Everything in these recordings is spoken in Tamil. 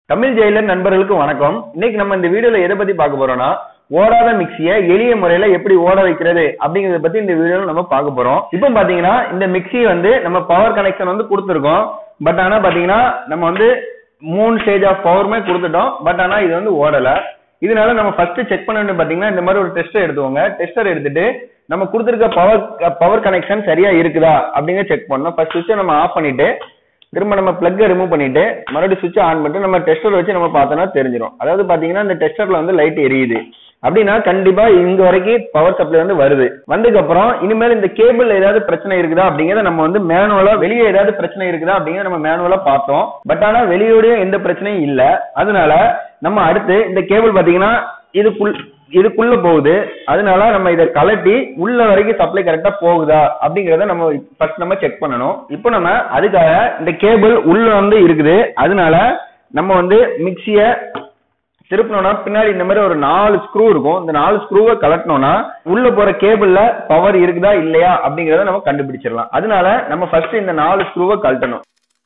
தமிழ் ஜெயிலர் நண்பர்களுக்கு வணக்கம் இன்னைக்கு நம்ம இந்த வீடியோல எதை பத்தி பார்க்க போறோம்னா ஓடாத மிக்சியை எளிய முறையில எப்படி ஓட வைக்கிறது அப்படிங்கறத பத்தி இந்த வீடியோல நம்ம பார்க்க போறோம் இப்போ பாத்தீங்கன்னா இந்த மிக்ஸி வந்து நம்ம பவர் கனெக்ஷன் வந்து கொடுத்துருக்கோம் பட் ஆனா பாத்தீங்கன்னா நம்ம வந்து மூணு ஸ்டேஜ் ஆஃப் பவருமே கொடுத்துட்டோம் பட் ஆனா இது வந்து ஓடல இதனால நம்ம ஃபர்ஸ்ட் செக் பண்ண வேண்டிய பாத்தீங்கன்னா இந்த மாதிரி ஒரு டெஸ்டர் எடுத்துக்கோங்க டெஸ்டர் எடுத்துட்டு நம்ம கொடுத்துருக்க பவர் பவர் கனெக்ஷன் சரியா இருக்குதா அப்படிங்கிற செக் பண்ணணும் ஃபர்ஸ்ட் சுவிட்சை நம்ம ஆஃப் பண்ணிட்டு திரும்ப நம்ம பிளக்கை ரிமூவ் பண்ணிட்டு மறுபடியும் சுவிட்ச் ஆன் பண்ணிட்டு நம்ம டெஸ்டர் வச்சு நம்ம பார்த்தோம்னா தெரிஞ்சிடும் அதாவது பாத்தீங்கன்னா இந்த டெஸ்டர்ல வந்து லைட் எரியுது அப்படின்னா கண்டிப்பா இங்க வரைக்கும் பவர் சப்ளை வந்து வருது வந்ததுக்கு அப்புறம் இனிமேல் இந்த கேபிள் ஏதாவது பிரச்சனை இருக்குதா அப்படிங்கறத நம்ம வந்து மேனுவலா வெளியே ஏதாவது பிரச்சனை இருக்குதா அப்படிங்கறத நம்ம மேனுவலா பார்த்தோம் பட் ஆனா வெளியோடய எந்த பிரச்சனையும் இல்ல அதனால நம்ம அடுத்து இந்த கேபிள் பாத்தீங்கன்னா இதுக்குள் இதுக்குள்ள போகுது அதனால நம்ம இதை கலட்டி உள்ள வரைக்கும் சப்ளை கரெக்டா போகுதா அப்படிங்கறத நம்ம ஃபர்ஸ்ட் நம்ம செக் பண்ணணும் இப்போ நம்ம அதுக்காக இந்த கேபிள் உள்ள வந்து இருக்குது அதனால நம்ம வந்து மிக்சிய திருப்பினோம்னா பின்னாடி இந்த மாதிரி ஒரு நாலு ஸ்க்ரூ இருக்கும் இந்த நாலு ஸ்க்ரூவை கலட்டினோம்னா உள்ள போற கேபிள்ல பவர் இருக்குதா இல்லையா அப்படிங்கறத நம்ம கண்டுபிடிச்சிடலாம் அதனால நம்ம ஃபர்ஸ்ட் இந்த நாலு ஸ்க்ரூவை கழட்டணும்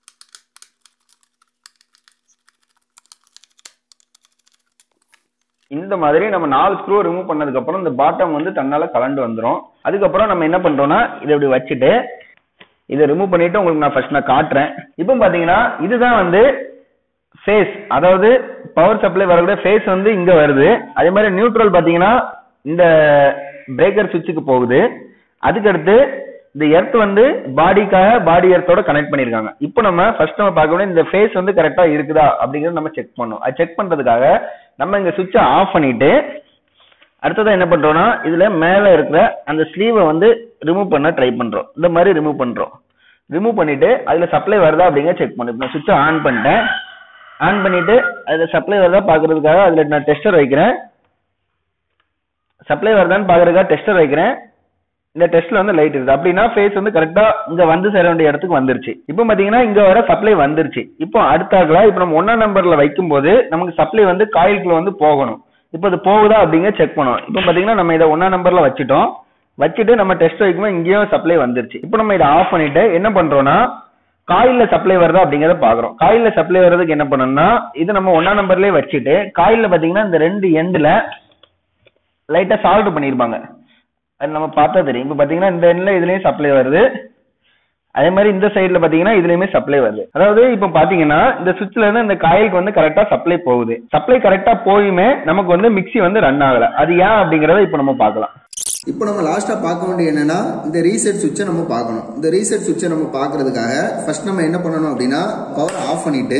இந்த மாதிரி நம்ம நாலு ஸ்க்ரூ ரிமூவ் பண்ணதுக்கு அப்புறம் இந்த பாட்டம் வந்து தன்னால கலண்டு வந்துடும் அதுக்கப்புறம் நம்ம என்ன பண்றோம்னா இதை இப்படி வச்சுட்டு இதை ரிமூவ் பண்ணிட்டு உங்களுக்கு நான் ஃபர்ஸ்ட் நான் காட்டுறேன் இப்போ பாத்தீங்கன்னா இதுதான் வந்து ஃபேஸ் அதாவது பவர் சப்ளை வரக்கூடிய ஃபேஸ் வந்து இங்க வருது அதே மாதிரி நியூட்ரல் பாத்தீங்கன்னா இந்த பிரேக்கர் சுவிட்சுக்கு போகுது அதுக்கடுத்து இந்த எர்த் வந்து பாடிக்காக பாடி எர்த்தோட கனெக்ட் பண்ணிருக்காங்க இப்போ நம்ம ஃபர்ஸ்ட் நம்ம பார்க்கணும் இந்த ஃபேஸ் வந்து கரெக்டா இருக்குதா அப்படிங்கறத நம்ம செக் பண்ணணும் அது செக் பண்றதுக்காக நம்ம இங்க சுவிட்சை ஆஃப் பண்ணிட்டு அடுத்ததா என்ன பண்றோம்னா இதுல மேல இருக்கிற அந்த ஸ்லீவை வந்து ரிமூவ் பண்ண ட்ரை பண்றோம் இந்த மாதிரி ரிமூவ் பண்றோம் ரிமூவ் பண்ணிட்டு அதுல சப்ளை வருதா அப்படிங்கிற செக் பண்ணு நான் சுவிட்சை ஆன் பண்ணிட்டேன் ஆன் பண்ணிட்டு அதுல சப்ளை வருதா பாக்குறதுக்காக அதுல நான் டெஸ்டர் வைக்கிறேன் சப்ளை வருதான்னு பாக்குறதுக்காக டெஸ்டர் வைக்கிறேன் இந்த டெஸ்ட்ல வந்து லைட் இருக்குது அப்படின்னா ஃபேஸ் வந்து கரெக்டா இங்க வந்து சேர வேண்டிய இடத்துக்கு வந்துருச்சு இப்போ பாத்தீங்கன்னா இங்க வர சப்ளை வந்துருச்சு இப்போ அடுத்தாக்கல இப்போ நம்ம ஒன்னா நம்பர்ல வைக்கும் போது நமக்கு சப்ளை வந்து காயிலுக்குள்ள வந்து போகணும் இப்போ அது போகுதா அப்படிங்க செக் பண்ணணும் இப்போ பாத்தீங்கன்னா நம்ம இதை ஒன்னா நம்பர்ல வச்சுட்டோம் வச்சுட்டு நம்ம டெஸ்ட் வைக்கும்போது இங்கேயும் சப்ளை வந்துருச்சு இப்போ நம்ம இதை ஆஃப் பண்ணிட்டு என்ன பண்றோம்னா காயில்ல சப்ளை வருதா அப்படிங்கறத பாக்குறோம் காயில்ல சப்ளை வர்றதுக்கு என்ன பண்ணணும்னா இது நம்ம ஒன்னா நம்பர்லயே வச்சுட்டு காயில்ல பாத்தீங்கன்னா இந்த ரெண்டு எண்ட்ல லைட்டா சால்ட் பண்ணிருப்பாங்க அது நம்ம பார்த்தா தெரியும் இப்போ பாத்தீங்கன்னா இந்த எண்ட்ல இதுலயும் சப்ளை வருது அதே மாதிரி இந்த சைடுல பாத்தீங்கன்னா இதுலயுமே சப்ளை வருது அதாவது இப்போ பாத்தீங்கன்னா இந்த சுவிட்ச்ல இருந்து இந்த காயிலுக்கு வந்து கரெக்டா சப்ளை போகுது சப்ளை கரெக்டா போயுமே நமக்கு வந்து மிக்ஸி வந்து ரன் ஆகல அது ஏன் அப்படிங்கறத இப்போ நம்ம பார்க்கலாம் இப்போ நம்ம லாஸ்டா பார்க்க வேண்டிய என்னன்னா இந்த ரீசெட் சுவிட்சை நம்ம பார்க்கணும் இந்த ரீசெட் சுவிட்சை நம்ம பார்க்கறதுக்காக ஃபர்ஸ்ட் நம்ம என்ன பண்ணணும் அப்படின்னா பவர் ஆஃப் பண்ணிட்டு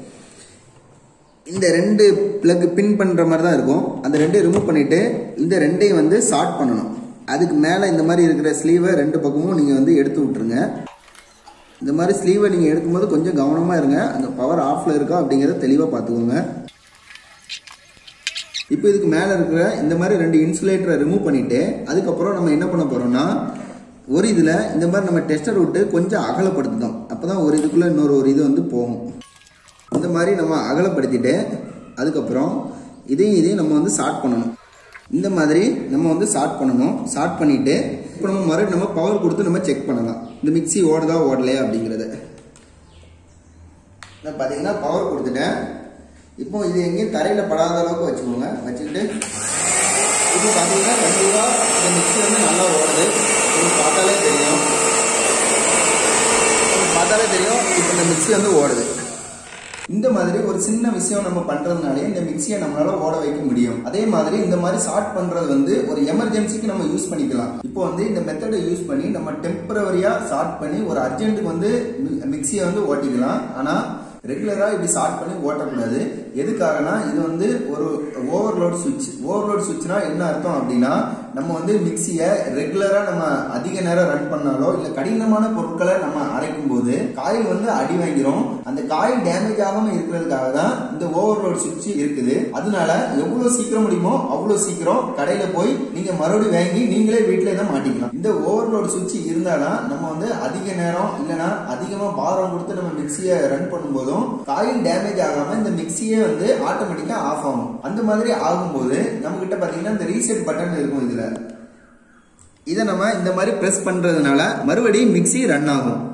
இந்த ரெண்டு பிளக் பின் பண்ற மாதிரி தான் இருக்கும் அந்த ரெண்டையும் ரிமூவ் பண்ணிட்டு இந்த ரெண்டையும் வந்து ஷார்ட் பண்ணணும் அதுக்கு மேல இந்த மாதிரி இருக்கிற ஸ்லீவை ரெண்டு பக்கமும் நீங்க வந்து எடுத்து விட்டுருங்க இந்த மாதிரி ஸ்லீவை நீங்க எடுக்கும்போது கொஞ்சம் கவனமா இருங்க அந்த பவர் ஆஃப்ல இருக்கா அப்படிங்கறத தெளிவா பார்த்துக்கோங்க இப்போ இதுக்கு மேல இருக்கிற இந்த மாதிரி ரெண்டு இன்சுலேட்டரை ரிமூவ் பண்ணிட்டு அதுக்கப்புறம் நம்ம என்ன பண்ண போறோம்னா ஒரு இதுல இந்த மாதிரி நம்ம டெஸ்டர் விட்டு கொஞ்சம் அகலப்படுத்தணும் அப்பதான் ஒரு இதுக்குள்ள இன்னொரு ஒரு இது வந்து போகும் இந்த மாதிரி நம்ம அகலப்படுத்திட்டு அதுக்கப்புறம் இதையும் இதையும் நம்ம வந்து ஷார்ட் பண்ணணும் இந்த மாதிரி நம்ம வந்து ஷார்ட் பண்ணணும் ஷார்ட் பண்ணிட்டு இப்போ நம்ம மறுபடியும் நம்ம பவர் கொடுத்து நம்ம செக் பண்ணலாம் இந்த மிக்ஸி ஓடுதா ஓடலையா அப்படிங்கிறத நான் பார்த்தீங்கன்னா பவர் கொடுத்துட்டேன் இப்போ இது எங்கேயும் தரையில் படாத அளவுக்கு வச்சுக்கோங்க வச்சுக்கிட்டு இப்போ பார்த்தீங்கன்னா கண்டிப்பாக இந்த மிக்ஸி வந்து நல்லா ஓடுது உங்களுக்கு பார்த்தாலே தெரியும் உங்களுக்கு பார்த்தாலே தெரியும் இப்போ இந்த மிக்ஸி வந்து ஓடுது இந்த மாதிரி ஒரு சின்ன விஷயம் நம்ம பண்றதுனாலே இந்த மிக்சியை நம்மளால ஓட வைக்க முடியும் அதே மாதிரி இந்த மாதிரி ஷார்ட் பண்றது வந்து ஒரு எமர்ஜென்சிக்கு நம்ம யூஸ் பண்ணிக்கலாம் இப்போ வந்து இந்த மெத்தடை யூஸ் பண்ணி நம்ம டெம்பரவரியா ஷார்ட் பண்ணி ஒரு அர்ஜென்ட்டுக்கு வந்து மிக்சியை வந்து ஓட்டிக்கலாம் ஆனா ரெகுலரா இப்படி ஷார்ட் பண்ணி ஓட்டக்கூடாது எதுக்காகனா இது வந்து ஒரு ஓவர்லோட் சுவிட்ச் ஓவர்லோட் சுவிட்ச்னா என்ன அர்த்தம் அப்படின்னா நம்ம வந்து மிக்சியை ரெகுலரா நம்ம அதிக நேரம் ரன் பண்ணாலோ இல்ல கடினமான பொருட்களை நம்ம அரைக்கும் போது காயில் வந்து அடி வாங்கிரும் அந்த காயில் டேமேஜ் ஆகாம இருக்கிறதுக்காக தான் இந்த ஓவர்லோட் சுவிட்ச் இருக்குது அதனால எவ்வளவு சீக்கிரம் முடியுமோ அவ்வளவு சீக்கிரம் கடையில போய் நீங்க மறுபடியும் வாங்கி நீங்களே வீட்டுல தான் மாட்டிக்கலாம் இந்த ஓவர்லோட் சுவிட்ச் இருந்தாதான் நம்ம வந்து அதிக நேரம் இல்லைன்னா அதிகமா பாரம் கொடுத்து நம்ம மிக்சியை ரன் பண்ணும்போதும் காயில் டேமேஜ் ஆகாம இந்த மிக்சியே வந்து ஆட்டோமேட்டிக்கா ஆஃப் ஆகும் அந்த மாதிரி ஆகும்போது நம்ம கிட்ட பாத்தீங்கன்னா இந்த ரீசெட் பட்டன் இருக்கும் இதுல இதை நம்ம இந்த மாதிரி பிரஸ் பண்றதுனால மறுபடியும் மிக்சி ரன் ஆகும்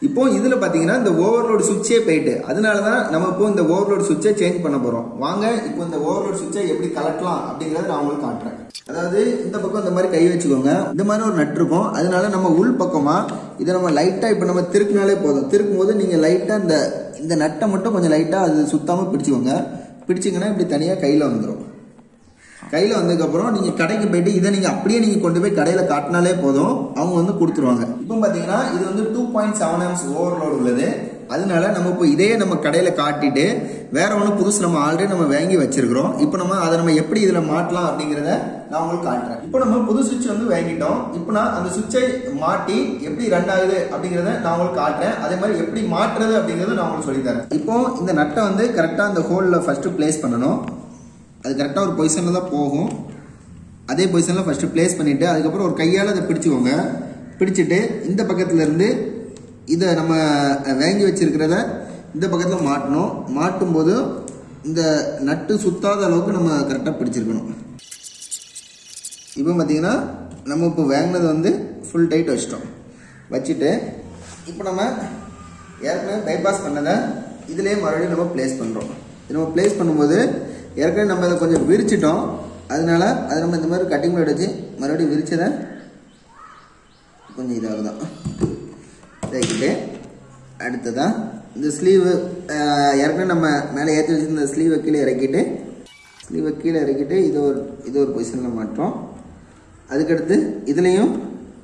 இப்போ இதுல பாத்தீங்கன்னா இந்த ஓவர்லோட் சுவிட்சே போயிட்டு அதனால தான் நம்ம இப்போ இந்த ஓவர்லோட் சுவிட்சை சேஞ்ச் பண்ண போறோம் வாங்க இப்போ இந்த ஓவர்லோட் சுவிட்சை எப்படி கலட்டலாம் அப்படிங்கறத நான் உங்களுக்கு காட்டுறேன் அதாவது இந்த பக்கம் இந்த மாதிரி கை வச்சுக்கோங்க இந்த மாதிரி ஒரு நட் இருக்கும் அதனால நம்ம உள் பக்கமா இதை நம்ம லைட்டா இப்போ நம்ம திருக்குனாலே போதும் திருக்கும் போது நீங்க லைட்டா இந்த இந்த நட்டை மட்டும் கொஞ்சம் லைட்டா அது சுத்தாம பிடிச்சுக்கோங்க பிடிச்சிங்கன்னா இப்படி தனியா கையில வந்துடும் கையில வந்ததுக்கப்புறம் நீங்க கடைக்கு போயிட்டு இதை நீங்க அப்படியே நீங்க கொண்டு போய் கடையில காட்டினாலே போதும் அவங்க வந்து கொடுத்துருவாங்க இப்போ பாத்தீங்கன்னா இது வந்து two point seven amps overload உள்ளது அதனால நம்ம இப்போ இதே நம்ம கடையில காட்டிட்டு வேற ஒன்று புதுசு நம்ம ஆல்ரெடி நம்ம வாங்கி வச்சிருக்கிறோம் இப்போ நம்ம அதை நம்ம எப்படி இதுல மாட்டலாம் அப்படிங்கிறத நான் உங்களுக்கு காட்டுறேன் இப்போ நம்ம புது சுவிட்ச் வந்து வாங்கிட்டோம் இப்போ நான் அந்த சுவிட்சை மாட்டி எப்படி ரன் ஆகுது அப்படிங்கிறத நான் உங்களுக்கு காட்டுறேன் அதே மாதிரி எப்படி மாற்றுறது அப்படிங்கறத நான் உங்களுக்கு சொல்லித்தரேன் இப்போ இந்த நட்டை வந்து கரெக்டா அந்த ஹோல்ல ஃபர்ஸ்ட் பிளேஸ் பண்ணணும் அது கரெக்டாக ஒரு பொசிஷனில் தான் போகும் அதே பொசிஷனில் ஃபஸ்ட்டு ப்ளேஸ் பண்ணிவிட்டு அதுக்கப்புறம் ஒரு கையால் அதை பிடிச்சிக்கோங்க பிடிச்சிட்டு இந்த பக்கத்துல இருந்து இதை நம்ம வாங்கி வச்சிருக்கிறத இந்த பக்கத்தில் மாட்டணும் மாட்டும் போது இந்த நட்டு சுத்தாத அளவுக்கு நம்ம கரெக்டாக பிடிச்சிருக்கணும் இப்போ பார்த்தீங்கன்னா நம்ம இப்போ வாங்கினது வந்து ஃபுல் டைட் வச்சிட்டோம் வச்சுட்டு இப்போ நம்ம ஏற்கனவே பைபாஸ் பண்ணதை இதுலேயே மறுபடியும் நம்ம ப்ளேஸ் பண்ணுறோம் இது நம்ம ப்ளேஸ் பண்ணும்போது ஏற்கனவே நம்ம இதை கொஞ்சம் விரிச்சிட்டோம் அதனால அதை நம்ம இந்த மாதிரி கட்டிங் பிளேட் வச்சு மறுபடியும் விரிச்சதை கொஞ்சம் இதாகுதான் தேய்க்கிட்டு அடுத்ததா இந்த ஸ்லீவு ஏற்கனவே நம்ம மேலே ஏற்றி வச்சிருந்த ஸ்லீவை கீழே இறக்கிட்டு ஸ்லீவை கீழே இறக்கிட்டு இது ஒரு இது ஒரு பொசிஷனில் மாட்டோம் அதுக்கடுத்து இதுலேயும்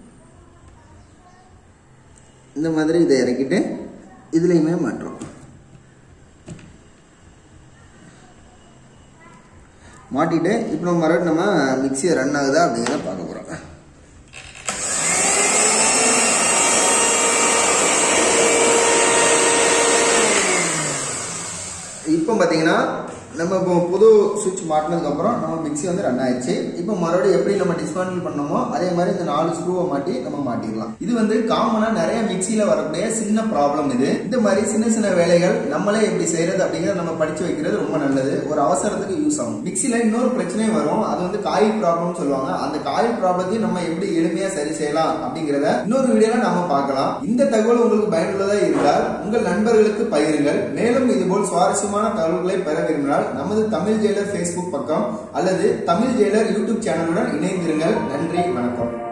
இந்த மாதிரி இதை இறக்கிட்டு இதுலேயுமே மாட்டுறோம் மாட்டிட்டு இப்போ நம்ம மறுபடியும் நம்ம மிக்ஸி ரன் ஆகுதா அப்படிங்கிறத பார்க்க போகிறோம் இப்போ பார்த்தீங்கன்னா நம்ம இப்போ புது சுவிட்ச் மாட்டினதுக்கு அப்புறம் நம்ம மிக்ஸி வந்து ரன் ஆயிடுச்சு இப்போ மறுபடியும் எப்படி நம்ம டிஸ்மேண்டில் பண்ணோமோ அதே மாதிரி இந்த நாலு ஸ்க்ரூவை மாட்டி நம்ம மாட்டிடலாம் இது வந்து காமனா நிறைய மிக்ஸில வரக்கூடிய சின்ன ப்ராப்ளம் இது இந்த மாதிரி சின்ன சின்ன வேலைகள் நம்மளே எப்படி செய்யறது அப்படிங்கறத நம்ம படிச்சு வைக்கிறது ரொம்ப நல்லது ஒரு அவசரத்துக்கு யூஸ் ஆகும் மிக்ஸில இன்னொரு பிரச்சனையும் வரும் அது வந்து காயில் ப்ராப்ளம் சொல்லுவாங்க அந்த காயில் ப்ராப்ளத்தையும் நம்ம எப்படி எளிமையா சரி செய்யலாம் அப்படிங்கறத இன்னொரு வீடியோல நாம பார்க்கலாம் இந்த தகவல் உங்களுக்கு பயனுள்ளதா இருந்தால் உங்கள் நண்பர்களுக்கு பகிருங்கள் மேலும் இதுபோல் சுவாரஸ்யமான தகவல்களை பெற விரும்பினால் நமது தமிழ் ஜெயிலர் ஃபேஸ்புக் பக்கம் அல்லது தமிழ் ஜெயிலர் யூடியூப் சேனலுடன் இணைந்திருங்கள் நன்றி வணக்கம்